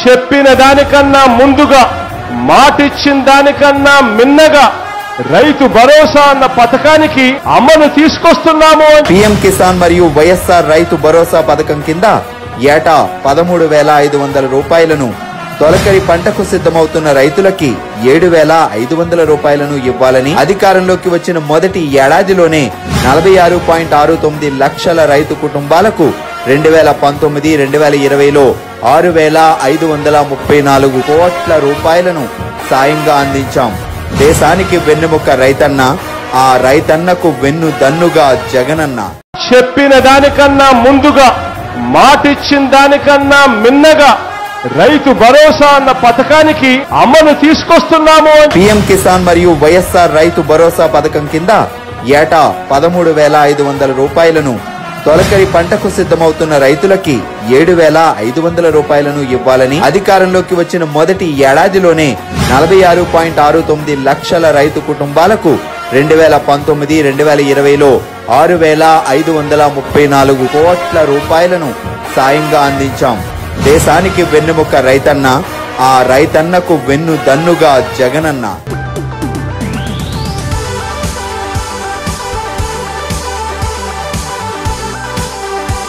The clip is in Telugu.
చెప్పిన దానికన్నా ముందుగా మాటిచ్చిన దానికన్నా మిన్నగా రైతు భరోసా అన్న పథకానికి అమలు తీసుకొస్తున్నాము అని పీఎం కిసాన్ మరియు వైఎస్ఆర్ రైతు భరోసా పథకం కింద ఏటా పదమూడు వేల ఐదు వందల రూపాయలను తొలకరి పంటకు సిద్ధమవుతున్న రైతులకి ఏడు వేల ఐదు వందల రూపాయలను ఇవ్వాలని అధికారంలోకి వచ్చిన మొదటి ఏడాదిలోనే నలభై ఆరు పాయింట్ ఆరు తొమ్మిది లక్షల రైతు కుటుంబాలకు రెండు వేల పంతొమ్మిది రెండు వేల ఇరవైలో ఆరు వేల ఐదు వందల ముప్పై నాలుగు కోట్ల రూపాయలను సాయంగా అందించాం దేశానికి వెన్నెముక రైతన్న ఆ రైతన్నకు వెన్ను దన్నుగా జగనన్న చెప్పిన దానికన్నా ముందుగా మాటిచ్చిన దానికన్నా మిన్నగా రైతు భరోసా అన్న పథకానికి అమలు తీసుకొస్తున్నాము అని పీఎం కిసాన్ మరియు వైఎస్ఆర్ రైతు భరోసా పథకం కింద ఏటా పదమూడు వేల ఐదు వందల రూపాయలను తొలకరి పంటకు సిద్ధమవుతున్న రైతులకి ఏడు వేల ఐదు వందల రూపాయలను ఇవ్వాలని అధికారంలోకి వచ్చిన మొదటి ఏడాదిలోనే నలభై ఆరు పాయింట్ ఆరు తొమ్మిది లక్షల రైతు కుటుంబాలకు రెండు వేల పంతొమ్మిది రెండు వేల ఇరవైలో ఆరు వేల ఐదు వందల ముప్పై నాలుగు కోట్ల రూపాయలను సాయంగా అందించాం దేశానికి వెన్నెముక రైతన్న ఆ రైతన్నకు వెన్ను దన్నుగా జగనన్న